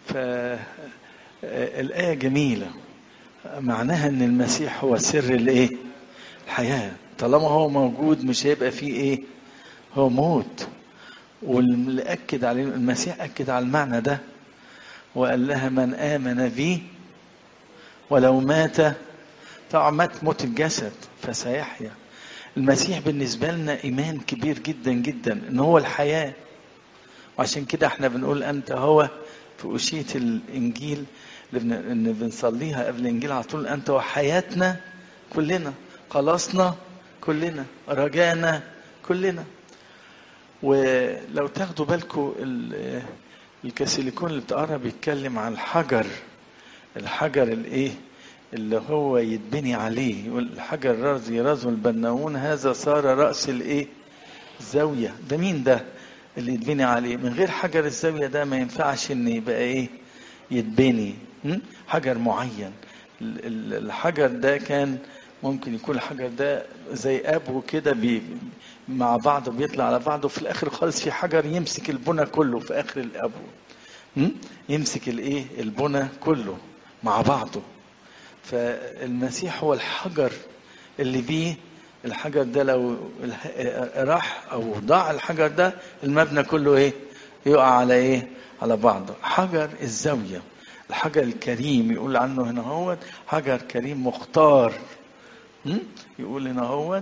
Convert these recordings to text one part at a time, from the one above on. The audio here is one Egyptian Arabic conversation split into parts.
فالآية جميلة معناها ان المسيح هو سر الايه الحياة طالما هو موجود مش هيبقى فيه ايه هو موت واللي أكد عليه المسيح أكد على المعنى ده وقال لها من آمن بي ولو مات طبعا مات موت الجسد فسيحيا المسيح بالنسبة لنا إيمان كبير جدا جدا إن هو الحياة وعشان كده احنا بنقول أنت هو في أشية الإنجيل اللي بنصليها قبل الإنجيل على طول أنت وحياتنا كلنا خلاصنا كلنا رجانا كلنا ولو تاخدوا بالكم الكاسيليكون اللي بتقرا بيتكلم عن الحجر الحجر الايه اللي هو يتبني عليه يقول الحجر الذي رزه البناؤون هذا صار راس الايه الزاويه ده مين ده اللي يتبني عليه من غير حجر الزاويه ده ما ينفعش ان يبقى ايه يتبني حجر معين الحجر ده كان ممكن يكون الحجر ده زي ابو كده بي مع بعض بيطلع على بعضه وفي الاخر خالص في حجر يمسك البنى كله في اخر الابو يمسك الايه البنى كله مع بعضه فالمسيح هو الحجر اللي بيه الحجر ده لو راح او ضاع الحجر ده المبنى كله ايه يقع على ايه على بعضه حجر الزاويه الحجر الكريم يقول عنه هنا هو حجر كريم مختار يقول هنا هو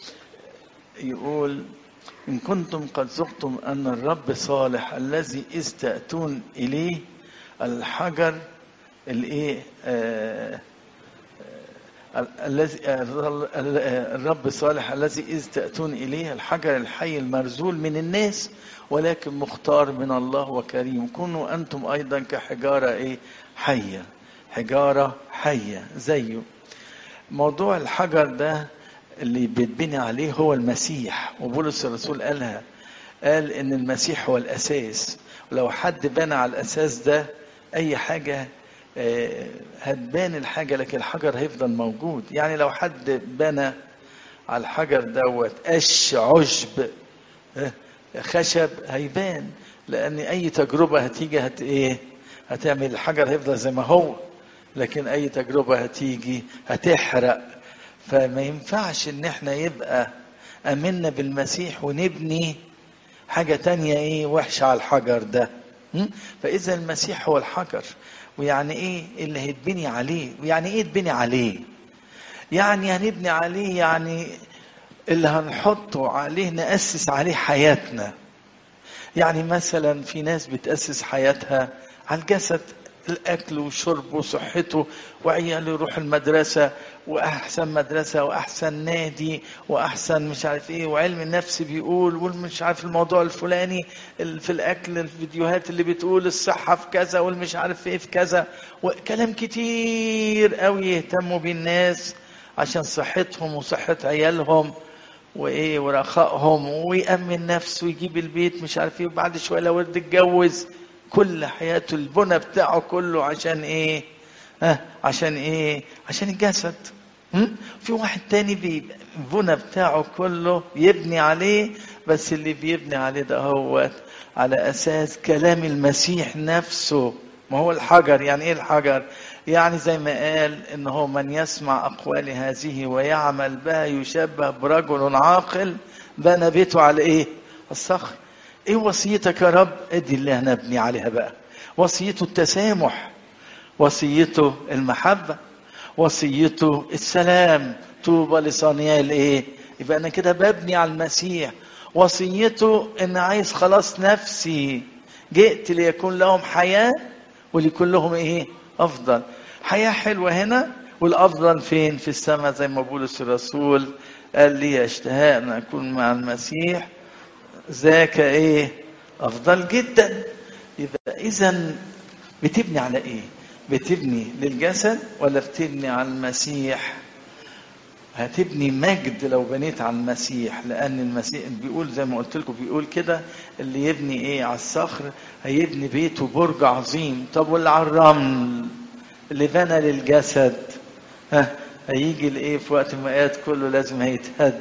يقول إن كنتم قد ذقتم أن الرب صالح الذي إذ تأتون إليه الحجر الإيه الذي الرب صالح الذي إذ تأتون إليه الحجر الحي المرزول من الناس ولكن مختار من الله وكريم كونوا أنتم أيضا كحجارة إيه حية حجارة حية زيه موضوع الحجر ده اللي بيتبني عليه هو المسيح وبولس الرسول قالها قال ان المسيح هو الاساس ولو حد بنى على الاساس ده اي حاجه هتبان الحاجه لكن الحجر هيفضل موجود يعني لو حد بنى على الحجر دوت قش عشب خشب هيبان لان اي تجربه هتيجي هت ايه هتعمل الحجر هيفضل زي ما هو لكن اي تجربه هتيجي هتحرق فما ينفعش ان احنا يبقى امنا بالمسيح ونبني حاجة تانية ايه وحشة على الحجر ده فاذا المسيح هو الحجر ويعني ايه اللي هيتبني عليه ويعني ايه تبني عليه يعني هنبني عليه يعني اللي هنحطه عليه نأسس عليه حياتنا يعني مثلا في ناس بتأسس حياتها على الجسد الاكل والشرب وصحته وعياله يروح المدرسه واحسن مدرسه واحسن نادي واحسن مش عارف ايه وعلم النفس بيقول والمش عارف الموضوع الفلاني في الاكل الفيديوهات اللي بتقول الصحه في كذا والمش عارف ايه في كذا وكلام كتير قوي يهتموا بيه الناس عشان صحتهم وصحه عيالهم وايه ورخائهم ويأمن نفسه ويجيب البيت مش عارف ايه وبعد شويه لو ولد اتجوز كل حياته البنى بتاعه كله عشان ايه ها عشان ايه عشان الجسد في واحد تاني البنى بتاعه كله يبني عليه بس اللي بيبني عليه ده هو على اساس كلام المسيح نفسه ما هو الحجر يعني ايه الحجر يعني زي ما قال ان هو من يسمع اقوال هذه ويعمل بها يشبه برجل عاقل بنى بيته على ايه الصخر ايه وصيتك يا رب ادي اللي هنبني عليها بقى وصيته التسامح وصيته المحبة وصيته السلام طوبى لصانعي الايه يبقى انا كده ببني على المسيح وصيته ان عايز خلاص نفسي جئت ليكون لهم حياة وليكون لهم ايه افضل حياة حلوة هنا والافضل فين في السماء زي ما بولس الرسول قال لي اشتهاء ان اكون مع المسيح ذاك ايه افضل جدا يبقى اذا بتبني على ايه بتبني للجسد ولا بتبني على المسيح هتبني مجد لو بنيت على المسيح لان المسيح بيقول زي ما قلت لكم بيقول كده اللي يبني ايه على الصخر هيبني بيته برج عظيم طب واللي على الرمل اللي بنى للجسد ها هيجي الايه في وقت المئات كله لازم هيتهد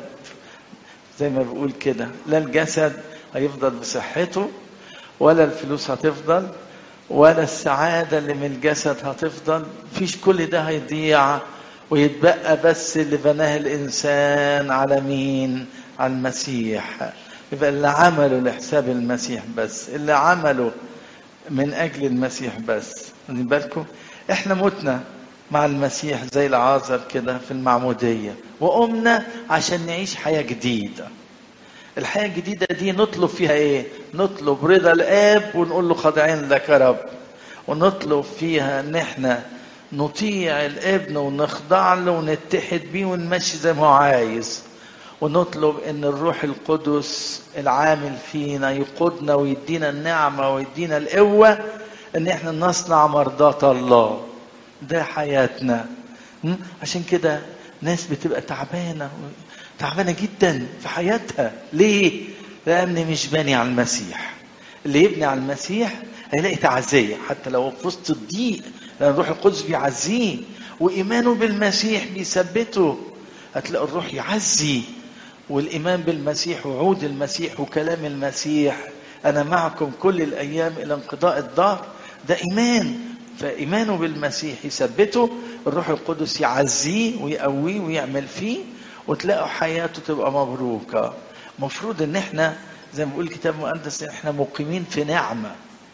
زي ما بقول كده لا الجسد هيفضل بصحته ولا الفلوس هتفضل ولا السعادة اللي من الجسد هتفضل فيش كل ده هيضيع ويتبقى بس اللي بناه الإنسان على مين على المسيح يبقى اللي عمله لحساب المسيح بس اللي عمله من أجل المسيح بس واخدين بالكم احنا متنا مع المسيح زي العازر كده في المعمودية وقمنا عشان نعيش حياة جديدة الحياة الجديدة دي نطلب فيها ايه نطلب رضا الاب ونقول له خاضعين لك يا رب ونطلب فيها ان احنا نطيع الابن ونخضع له ونتحد بيه ونمشي زي ما هو عايز ونطلب ان الروح القدس العامل فينا يقودنا ويدينا النعمة ويدينا القوة ان احنا نصنع مرضاة الله ده حياتنا م? عشان كده ناس بتبقى تعبانة تعبانة جدا في حياتها ليه؟ لأن مش باني على المسيح اللي يبني على المسيح هيلاقي تعزية حتى لو في وسط الضيق لأن الروح القدس بيعزيه وإيمانه بالمسيح بيثبته هتلاقي الروح يعزي والإيمان بالمسيح وعود المسيح وكلام المسيح أنا معكم كل الأيام إلى انقضاء الدهر ده إيمان فإيمانه بالمسيح يثبته الروح القدس يعزيه ويقويه ويعمل فيه وتلاقوا حياته تبقى مبروكة مفروض ان احنا زي ما بيقول الكتاب المقدس احنا مقيمين في نعمة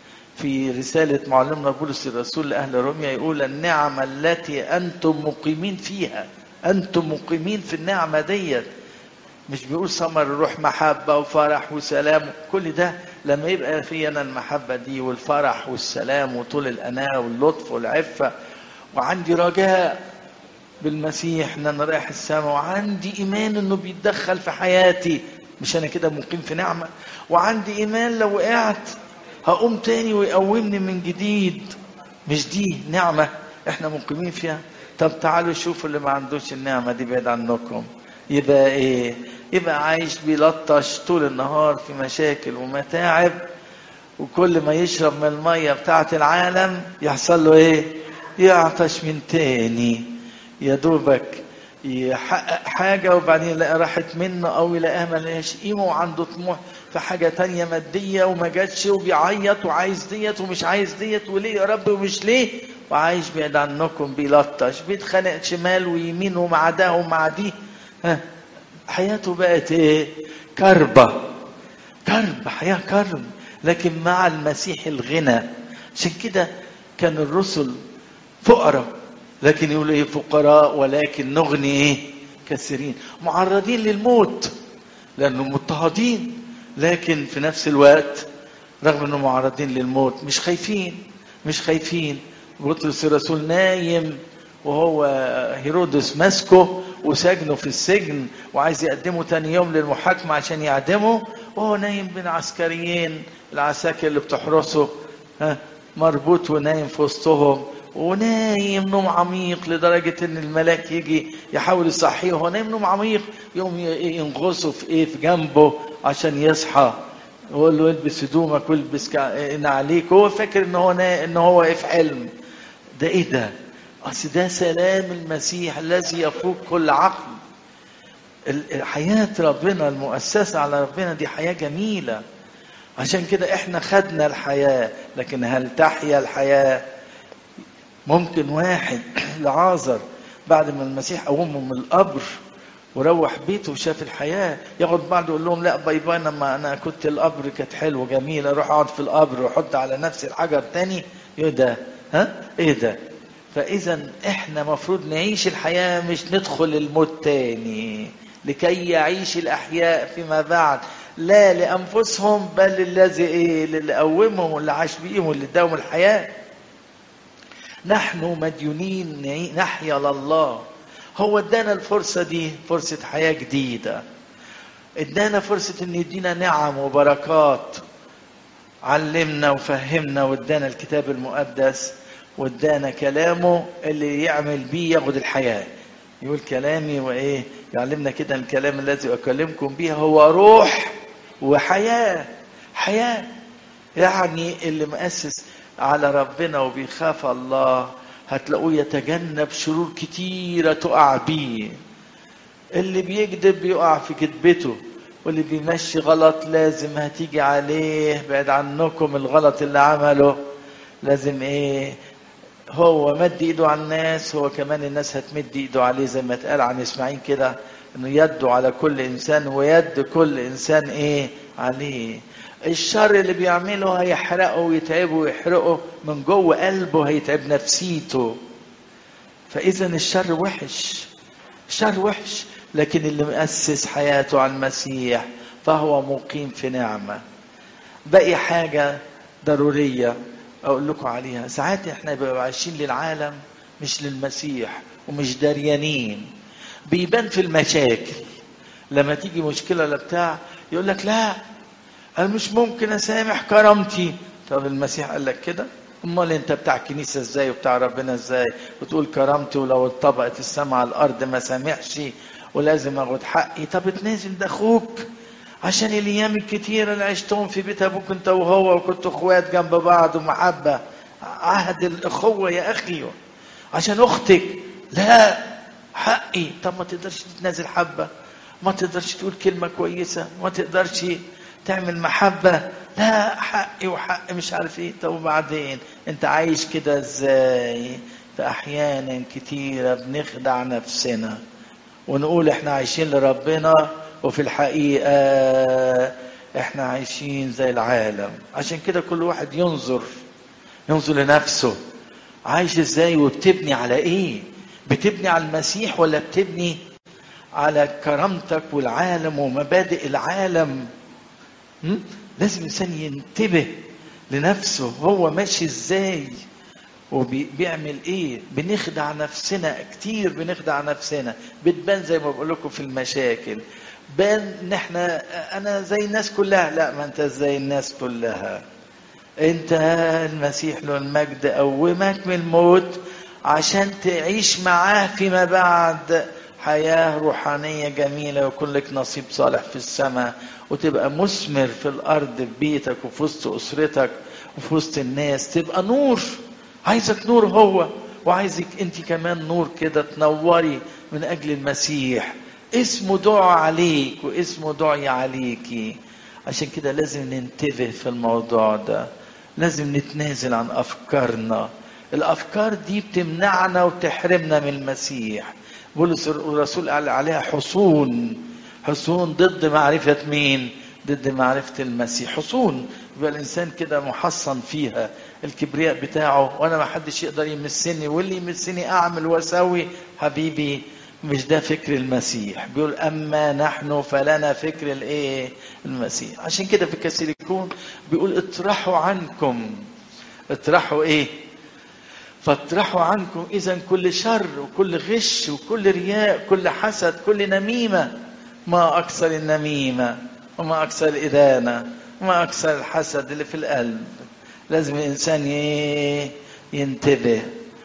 في رسالة معلمنا بولس الرسول لأهل روميا يقول النعمة التي أنتم مقيمين فيها أنتم مقيمين في النعمة ديت مش بيقول ثمر الروح محبة وفرح وسلام كل ده لما يبقى في أنا المحبة دي والفرح والسلام وطول الأناة واللطف والعفة وعندي رجاء بالمسيح ان انا رايح السماء وعندي ايمان انه بيتدخل في حياتي مش انا كده مقيم في نعمه وعندي ايمان لو وقعت هقوم تاني ويقومني من جديد مش دي نعمه احنا مقيمين فيها طب تعالوا شوفوا اللي ما عندوش النعمه دي بعيد عنكم يبقى ايه يبقى عايش بيلطش طول النهار في مشاكل ومتاعب وكل ما يشرب من الميه بتاعه العالم يحصل له ايه يعطش من تاني يا دوبك يحقق حاجة وبعدين يلاقي راحت منه أو يلاقيها ملهاش قيمة وعنده طموح في حاجة تانية مادية وما جاتش وبيعيط وعايز ديت ومش عايز ديت وليه يا رب ومش ليه وعايش بعيد عنكم بيلطش بيتخانق شمال ويمين ومع ده ومع دي ها حياته بقت ايه كربة كرب حياة كرب لكن مع المسيح الغنى عشان كده كان الرسل فقراء لكن يقول ايه فقراء ولكن نغني ايه كثيرين معرضين للموت لانهم مضطهدين لكن في نفس الوقت رغم انهم معرضين للموت مش خايفين مش خايفين بطرس الرسول نايم وهو هيرودس ماسكه وسجنه في السجن وعايز يقدمه تاني يوم للمحاكمة عشان يعدمه وهو نايم بين عسكريين العساكر اللي بتحرسه ها مربوط ونايم في وسطهم ونايم نوم عميق لدرجة ان الملاك يجي يحاول يصحيه هو نايم نوم عميق يقوم ينغصه في ايه في جنبه عشان يصحى يقول له البس هدومك والبس عليك هو فاكر ان هو نا... ان هو في حلم ده ايه ده اصل ده سلام المسيح الذي يفوق كل عقل حياة ربنا المؤسسة على ربنا دي حياة جميلة عشان كده احنا خدنا الحياة لكن هل تحيا الحياة ممكن واحد لعازر بعد ما المسيح قومه من القبر وروح بيته وشاف الحياة ياخد بعض يقول لهم لا باي باي لما أنا كنت القبر كانت حلوة جميلة أروح أقعد في القبر وأحط على نفسي الحجر تاني إيه ده؟ ها؟ إيه ده؟ فإذا إحنا مفروض نعيش الحياة مش ندخل الموت تاني لكي يعيش الأحياء فيما بعد لا لأنفسهم بل للذي إيه؟ للي قومهم واللي عاش بيهم واللي اداهم الحياة نحن مديونين نحيا لله هو ادانا الفرصة دي فرصة حياة جديدة ادانا فرصة ان يدينا نعم وبركات علمنا وفهمنا وادانا الكتاب المقدس وادانا كلامه اللي يعمل بيه ياخد الحياة يقول كلامي وايه يعلمنا كده الكلام الذي اكلمكم به هو روح وحياة حياة يعني اللي مؤسس على ربنا وبيخاف الله هتلاقوه يتجنب شرور كتيرة تقع بيه اللي بيكذب بيقع في كذبته واللي بيمشي غلط لازم هتيجي عليه بعد عنكم الغلط اللي عمله لازم ايه هو مد ايده على الناس هو كمان الناس هتمد ايده عليه زي ما اتقال عن اسماعيل كده انه يده على كل انسان ويد كل انسان ايه عليه الشر اللي بيعمله هيحرقه ويتعبه ويحرقه من جوه قلبه هيتعب نفسيته فاذا الشر وحش الشر وحش لكن اللي مؤسس حياته على المسيح فهو مقيم في نعمه باقي حاجه ضروريه اقول لكم عليها ساعات احنا بنبقى عايشين للعالم مش للمسيح ومش دريانين بيبان في المشاكل لما تيجي مشكله ولا بتاع يقول لك لا انا مش ممكن اسامح كرامتي طب المسيح قال لك كده امال انت بتاع كنيسه ازاي وبتاع ربنا ازاي وتقول كرامتي ولو اتطبقت السماء على الارض ما سامحش ولازم اخد حقي طب اتنازل ده اخوك عشان الايام الكتيره اللي عشتهم في بيت ابوك انت وهو وكنتوا اخوات جنب بعض ومحبه عهد الاخوه يا اخي عشان اختك لا حقي طب ما تقدرش تتنازل حبه ما تقدرش تقول كلمه كويسه ما تقدرش تعمل محبه لا حقي وحق مش عارف ايه طب وبعدين انت عايش كده ازاي فاحيانا كتيره بنخدع نفسنا ونقول احنا عايشين لربنا وفي الحقيقة احنا عايشين زي العالم عشان كده كل واحد ينظر ينظر لنفسه عايش ازاي وبتبني على ايه بتبني على المسيح ولا بتبني على كرامتك والعالم ومبادئ العالم م? لازم الانسان ينتبه لنفسه هو ماشي ازاي وبيعمل ايه بنخدع نفسنا كتير بنخدع نفسنا بتبان زي ما بقول لكم في المشاكل بان ان احنا انا زي الناس كلها لا ما انت زي الناس كلها انت المسيح له المجد قومك من الموت عشان تعيش معاه فيما بعد حياة روحانية جميلة ويكون لك نصيب صالح في السماء وتبقى مثمر في الأرض في بيتك وفي وسط أسرتك وفي وسط الناس تبقى نور عايزك نور هو وعايزك انت كمان نور كده تنوري من أجل المسيح اسمه دعاء عليك واسمه دعي عليكي عشان كده لازم ننتبه في الموضوع ده لازم نتنازل عن أفكارنا الأفكار دي بتمنعنا وتحرمنا من المسيح بولس الرسول قال عليها حصون حصون ضد معرفة مين ضد معرفة المسيح حصون يبقى الإنسان كده محصن فيها الكبرياء بتاعه وأنا ما حدش يقدر يمسني واللي يمسني أعمل وأسوي حبيبي مش ده فكر المسيح بيقول أما نحن فلنا فكر الإيه المسيح عشان كده في كاسيليكون بيقول اطرحوا عنكم اطرحوا إيه فاطرحوا عنكم اذا كل شر وكل غش وكل رياء كل حسد كل نميمه ما اكثر النميمه وما اكثر الادانه وما اكثر الحسد اللي في القلب لازم الانسان ينتبه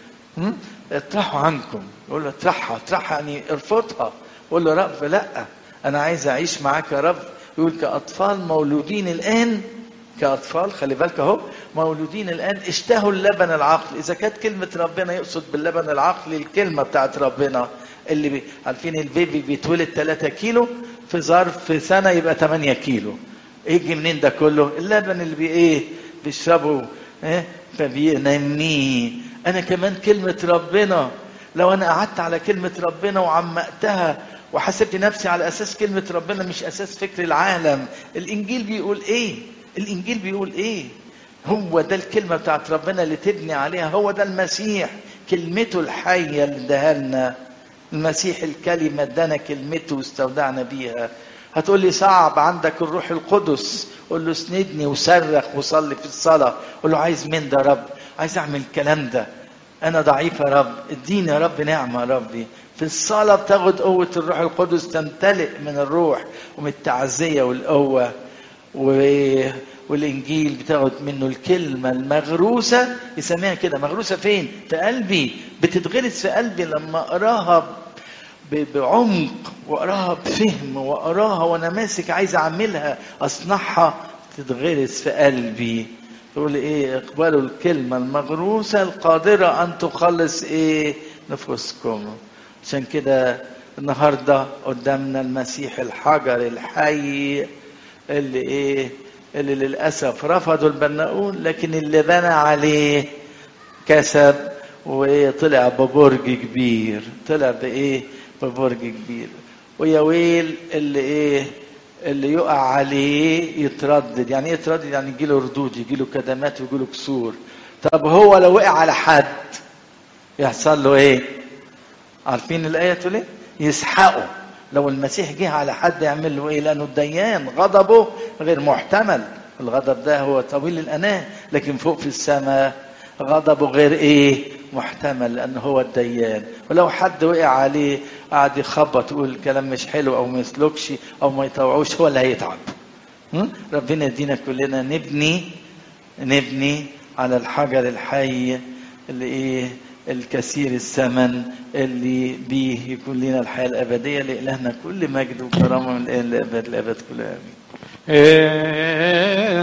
اطرحوا عنكم يقول له اطرحها اطرحها يعني ارفضها قول له رب لا انا عايز اعيش معاك يا رب يقول كاطفال مولودين الان كأطفال خلي بالك أهو مولودين الآن اشتهوا اللبن العقل إذا كانت كلمة ربنا يقصد باللبن العقل الكلمة بتاعت ربنا اللي بي... عارفين البيبي بيتولد 3 كيلو في ظرف سنة يبقى 8 كيلو يجي منين ده كله اللبن اللي بي ايه بيشربه ايه فبينميه انا كمان كلمة ربنا لو انا قعدت على كلمة ربنا وعمقتها وحسبت نفسي على اساس كلمة ربنا مش اساس فكر العالم الانجيل بيقول ايه الانجيل بيقول ايه هو ده الكلمه بتاعت ربنا اللي تبني عليها هو ده المسيح كلمته الحيه اللي اداها لنا المسيح الكلمه ادانا كلمته واستودعنا بيها هتقول لي صعب عندك الروح القدس قول له اسندني وصرخ وصلي في الصلاه قول له عايز من ده رب عايز اعمل الكلام ده انا ضعيف يا رب اديني يا رب نعمه يا ربي في الصلاه بتاخد قوه الروح القدس تمتلئ من الروح ومن التعزيه والقوه و... والانجيل بتاخد منه الكلمه المغروسه يسميها كده مغروسه فين في قلبي بتتغرس في قلبي لما اقراها ب... بعمق واقراها بفهم واقراها وانا ماسك عايز اعملها اصنعها تتغرس في قلبي تقول ايه اقبلوا الكلمه المغروسه القادره ان تخلص ايه نفوسكم عشان كده النهارده قدامنا المسيح الحجر الحي اللي ايه اللي للأسف رفضوا البناؤون لكن اللي بنى عليه كسب وطلع ببرج كبير طلع بإيه ببرج كبير ويا ويل اللي إيه اللي يقع عليه يتردد يعني ايه يتردد يعني يجيله ردود يجيله كدمات ويجيله كسور طب هو لو وقع على حد يحصل له ايه عارفين الايه تقول ايه يسحقه لو المسيح جه على حد يعمل له ايه لانه الديان غضبه غير محتمل الغضب ده هو طويل الاناه لكن فوق في السماء غضبه غير ايه محتمل لانه هو الديان ولو حد وقع عليه قعد يخبط يقول كلام مش حلو او ما يسلكش او ما يطوعوش هو اللي هيتعب م? ربنا يدينا كلنا نبني نبني على الحجر الحي اللي ايه الكثير الثمن اللي بيه يكون لنا الحياه الابديه لالهنا كل مجد وكرامه من الان لابد الابد كلها امين